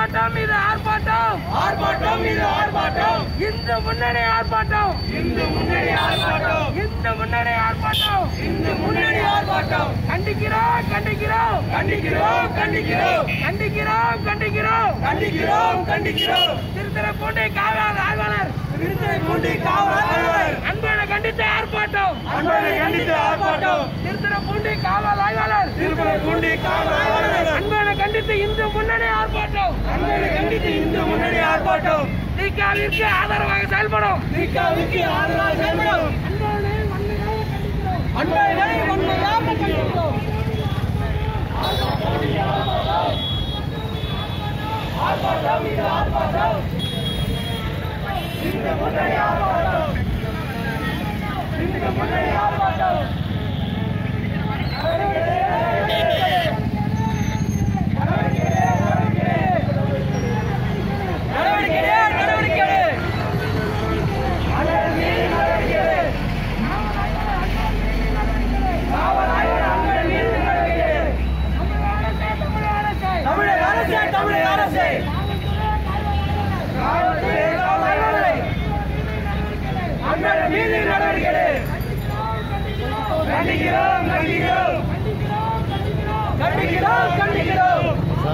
ஆர்ப்பாட்டம் இது ஆர்ப்பாட்டம் ஆர்ப்பாட்டம் இது ஆர்ப்பாட்டம் இந்து முன்னணி ஆர்ப்பாட்டம் இந்து முன்னணி ஆர்ப்பாட்டம் இந்து முன்னணி ஆர்ப்பாட்டம் இந்து முன்னணி ஆர்ப்பாட்டம் கண்டிக்கிறோம் கண்டிக்கிறோம் கண்டிக்கிறோம் கண்டிக்கிறோம் கண்டிக்கிறோம் கண்டிக்கிறோம் கண்டிக்கிறோம் கண்டிக்கிறோம் திருத்துறைப்பூண்டி காவல் ஆய்வாளர் திருத்துறைப்பூண்டி காவல் ஆய்வாளர் அன்பனை கண்டித்த ஆர்ப்பாட்டம் அன்பனை கண்டித்து ஆர்ப்பாட்டம் திருத்துறைப்பூண்டி காவல் ஆய்வாளர் திருத்துறைப்பூண்டி காவல் ஆய்வாளர் அன்பனை கண்டித்து இந்து முன்னணி ஆர்ப்பாட்டம் அன்பனை கண்டித்து இந்து முன்னணி ஆர்ப்பாட்டம் திகாவிற்கு ஆதரவாக செயல்படும் திகாவுக்கு ஆதரவாக செயல்படும் அன்பனை வன்மையாக கண்டிக்கிறோம் அன்பனை உண்மையாக கண்டிக்கிறோம் ஆர்ப்பாட்டம் இது ஆர்ப்பாட்டம் இந்து முன்னணி ஆர்ப்பாட்டம் இந்து முன்னணி ஆர்ப்பாட்டம் நடவடிக்கை நடவடிக்கை தமிழக அரசே தமிழக அரசே காவல்துறை காவலர்களை அன்பர் மீது நடவடிக்கை கண்டிக்கிறோம் கண்டிக்கிறோம் கண்டிக்கிறோம் கண்டிக்கிறோம்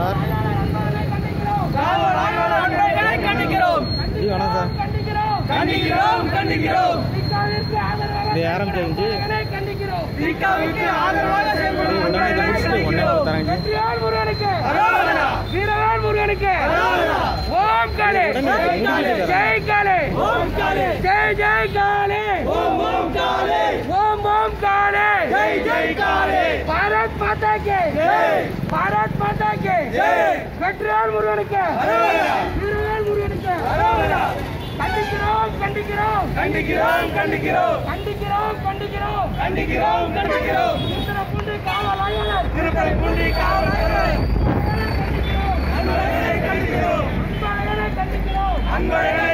காவல் ஆய்வாளர் அன்பர்களை கண்டிக்கிறோம் கண்டிக்கிறோம் கண்டிக்கிறோம் இது ஆரம்பிச்சிருந்துச்சு திகாவிற்கு ஆதரவாக செயல்படும் உடனே இதை முடிச்சுட்டு உடனே தரேங்க வெற்றியால் முருகனுக்கு அரோகரா வீரவேல் முருகனுக்கு அரோகரா ஓம் காளி உடனே முடிச்சுட்டு தரேன். ஜெய் காளி ஓம் காளி ஜெய் ஜெய் காளி ஓம் ஓம் காளி ஓம் ஓம் காளி ஜெய் ஜெய் காளி பாரத் மாதா கே ஜெய் பாரத் மாதா கே ஜெய் வெற்றியால் முருகனுக்கு அரோகரா வீரவேல் முருகனுக்கு அரோகரா கண்டிக்கிறோம் கண்டிக்கிறோம் கண்டிக்கிறோம் கண்டிக்கிறோம் கண்டிக்கிறோம் கண்டிக்கிறோம் கண்டிக்கிறோம் கண்டிக்கிறோம் திருப்புண்டி காவல் ஆய்வாளர் திருப்பதிக்குண்டி காவலர்களை கண்டிக்கிறோம் அன்பர்களை கண்டிக்கிறோம் அன்பாளரை கண்டிக்கிறோம் அன்பர்களை